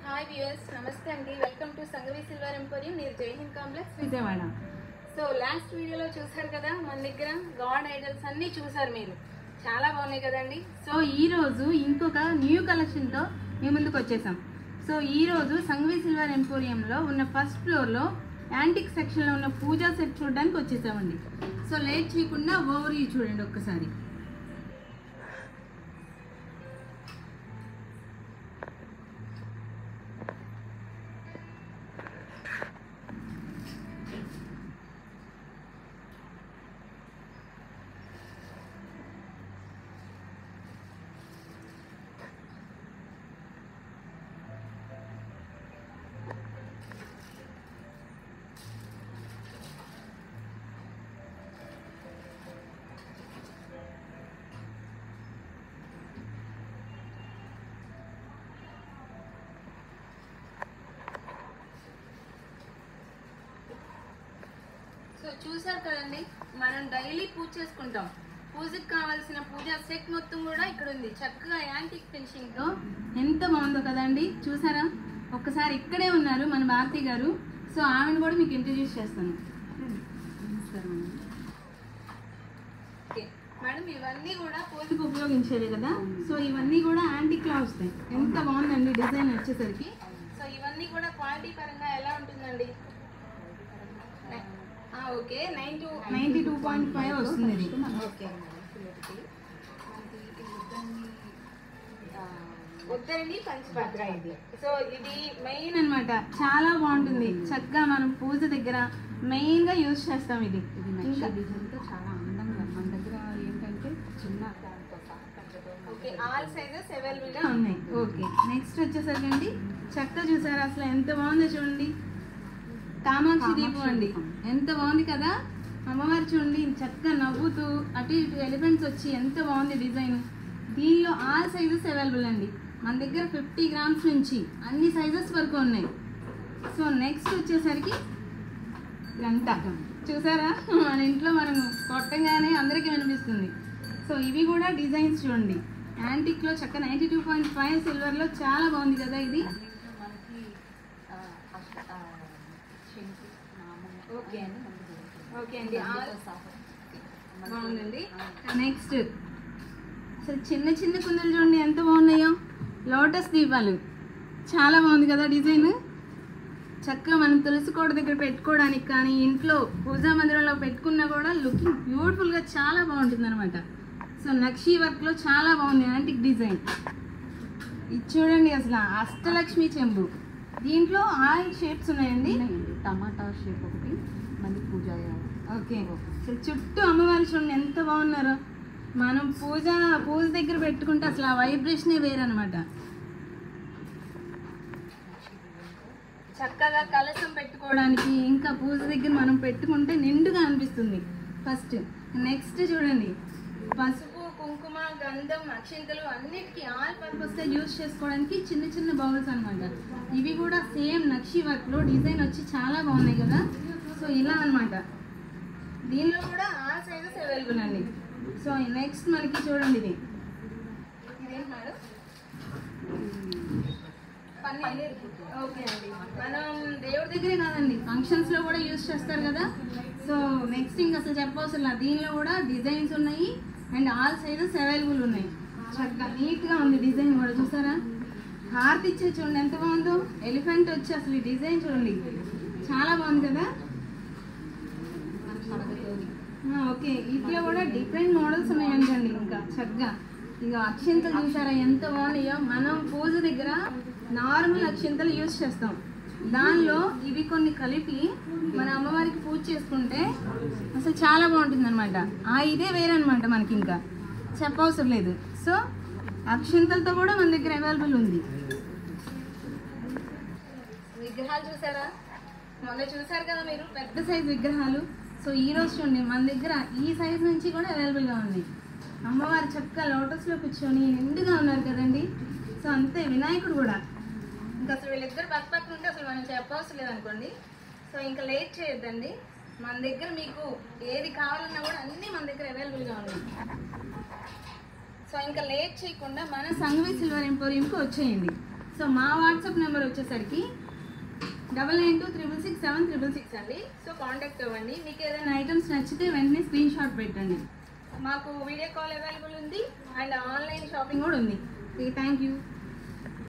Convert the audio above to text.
Hi viewers నమస్తే అండి welcome to Sangavi silver emporium మీరు Jaihind complex Vijayawada so last వీడియోలో చూసారు కదా మన దగ్గర గాడ్ ఐడల్స్ అన్నీ చూసారు మీరు చాలా బాగున్నాయి కదండి సో ఈ రోజు ఇంకొక న్యూ కలెక్షన్తో మీ ముందుకు వచ్చేసాం సో ఈ రోజు సంగవి సిల్వర్ ఎంపోరియంలో ఉన్న ఫస్ట్ ఫ్లోర్లో యాంటిక్ సెక్షన్లో ఉన్న పూజా సెట్ చూడడానికి వచ్చేసామండి సో లేట్ చేయకుండా ఓవర్ వ్యూ చూడండి ఒక్కసారి సో చూసారు కదండి మనం డైలీ పూజ చేసుకుంటాం పూజకి కావాల్సిన పూజ సెట్ మొత్తం కూడా ఇక్కడ ఉంది చక్కగా యాంటిక్ ఫినిషింగ్ తో ఎంత బాగుందో కదండి చూసారా ఒక్కసారి ఇక్కడే ఉన్నారు మన భారతి గారు సో ఆమెను కూడా మీకు ఇంట్రడ్యూస్ చేస్తాను ఓకే. మేడం ఇవన్నీ కూడా పూజకు ఉపయోగించేవి కదా సో ఇవన్నీ కూడా యాంటిక్ లా వస్తాయి ఎంత బాగుందండి డిజైన్ వచ్చేసరికి సో ఇవన్నీ కూడా క్వాలిటీ పరంగా ఎలా ఉంటుందండి ఆ, okay nine two ninety two point five వస్తుంది ఇది ఓకే ఉత్తరండి పంచపాత్ర ఇది సో ఇది మెయిన్ అన్నమాట చాలా బాగుంటుంది చక్కగా మనం పూజ దగ్గర మెయిన్ గా యూజ్ చేస్తాం ఇది ఇది నక్ష డిజైన్తో చాలా అందంగా మన దగ్గర ఏంటంటే చిన్న దాంతో సహా పెద్దతో ఓకే ఆల్ సైజెస్ అవైలబుల్ గా ఉన్నాయి ఓకే నెక్స్ట్ వచ్చేసరికి అండి చక్క చూసారా అసలు ఎంత బాగుందో చూడండి కామాక్షి దీపం అండి ఎంత బాగుంది కదా అమ్మవారు చూడండి చక్కగా నవ్వుతూ అటు ఇటు ఎలిఫెంట్స్ వచ్చి ఎంత బాగుంది డిజైన్ దీనిలో ఆల్ సైజెస్ అవైలబుల్ అండి మన దగ్గర ఫిఫ్టీ గ్రామ్స్ నుంచి అన్ని సైజెస్ వరకు ఉన్నాయి సో నెక్స్ట్ వచ్చేసరికి గంట చూసారా మన ఇంట్లో మనం కొట్టంగానే అందరికీ వినిపిస్తుంది సో ఇవి కూడా డిజైన్స్ చూడండి యాంటిక్లో చక్క నైంటీ టూ పాయింట్ ఫైవ్ సిల్వర్లో చాలా బాగుంది కదా ఇది దీంట్లో మనకి ఆ, అష్ట ఆ, శంకు నామం ఓకే. అన్నీ మనకి దొరుకుతాయి. ఓకే అండి ఆ- దాంతో సహా. మనకి, బాగుందండి ఆ, నెక్స్ట్ అసలు చిన్న చిన్న కుందలు చూడండి ఎంత బాగున్నాయో లోటస్ దీపాలు చాలా బాగుంది కదా డిజైన్ చక్కగా మనం తులసి కోట దగ్గర పెట్టుకోవడానికి కానీ ఇంట్లో పూజా మందిరంలో పెట్టుకున్నా కూడా లుకింగ్ బ్యూటిఫుల్గా చాలా బాగుంటుంది అనమాట సో నక్షీ వర్క్లో చాలా బాగుంది యాంటిక్ డిజైన్ ఇది చూడండి అసలు అష్టలక్ష్మి చెంబు దీంట్లో ఆల్ షేప్స్ ఉన్నాయండి ఉన్నాయండి టమాటా షేప్ ఒకటి మళ్ళీ పూజ ఓకే అసలు చుట్టూ అమ్మవారు చూడండి ఎంత బాగున్నారో మనం పూజ పూజ దగ్గర పెట్టుకుంటే అసలు ఆ వైబ్రేషనే వేరనమాట చక్కగా కలశం పెట్టుకోవడానికి ఇంకా పూజ దగ్గర మనం పెట్టుకుంటే నిండుగా అనిపిస్తుంది ఫస్ట్ నెక్స్ట్ చూడండి పసుపు కుంకుమ గంధం అక్షింతలు అన్నిటికీ ఆల్ పర్పస్గా యూజ్ చేసుకోవడానికి చిన్న చిన్న బౌల్స్ అన్నమాట ఇవి కూడా సేమ్ నక్షి వర్క్లో డిజైన్ వచ్చి చాలా బాగున్నాయి కదా సో ఇలా అన్నమాట దీనిలో కూడా ఆల్ సైజెస్ అవైలబుల్ అండి సో నెక్స్ట్ మనకి చూడండి ఇది ఇదేంటి మేడం పన్నీర్ ఓకే అండి మనం దేవుడి దగ్గరే కాదండి ఫంక్షన్స్ లో కూడా యూజ్ చేస్తారు కదా సో నెక్స్ట్ ఇంకా అసలు చెప్పవసరం లేదు. దీనిలో కూడా డిజైన్స్ ఉన్నాయి అండ్ ఆల్ సైజెస్ అవైలబుల్ ఉన్నాయి చక్కగా నీట్ గా ఉంది డిజైన్ కూడా చూసారా హార్ట్ ఇచ్చే చూడండి ఎంత బాగుందో ఎలిఫెంట్ వచ్చి అసలు ఈ డిజైన్ చూడండి చాలా బాగుంది కదా కడగతోని ఆ, ఓకే ఇట్లా కూడా డిఫరెంట్ మోడల్స్ ఉన్నాయంటండి ఇంకా చక్కగా ఇక అక్షింతలు చూసారా ఎంత బాగున్నాయో మనం పూజ దగ్గర నార్మల్ అక్షింతలు యూజ్ చేస్తాం దానిలో ఇవి కొన్ని కలిపి మన అమ్మవారికి పూజ చేసుకుంటే అసలు చాలా బాగుంటుంది అనమాట ఆ ఇదే వేరనమాట మనకి ఇంకా చెప్పవసరం లేదు సో అక్షింతలతో కూడా మన దగ్గర అవైలబుల్ ఉంది విగ్రహాలు చూసారా మొన్న చూసారు కదా మీరు పెద్ద సైజ్ విగ్రహాలు సో ఈ రోజు చూడండి మన దగ్గర ఈ సైజ్ నుంచి కూడా అవైలబుల్గా ఉంది అమ్మవారు చక్కగా లోటస్లో కూర్చొని నిండుగా ఉన్నారు కదండి సో అంతే వినాయకుడు కూడా ఇంకా అసలు వీళ్ళిద్దరు పక్క పక్కన ఉంటే అసలు మనం చెప్పవసరం లేదనుకోండి సో ఇంకా లేట్ చేయొద్దండి మన దగ్గర మీకు ఏది కావాలన్నా కూడా అన్నీ మన దగ్గర అవైలబుల్గా ఉన్నాయి సో ఇంకా లేట్ చేయకుండా మన సంగవి సిల్వర్ ఎంపోరియంకి వచ్చేయండి సో మా వాట్సాప్ నెంబర్ వచ్చేసరికి double nine two triple six seven triple six అండి సో కాంటాక్ట్ అవ్వండి మీకు ఏదైనా ఐటమ్స్ నచ్చితే వెంటనే స్క్రీన్ షాట్ పెట్టండి మాకు వీడియో కాల్ అవైలబుల్ ఉంది అండ్ ఆన్లైన్ షాపింగ్ కూడా ఉంది థ్యాంక్ యూ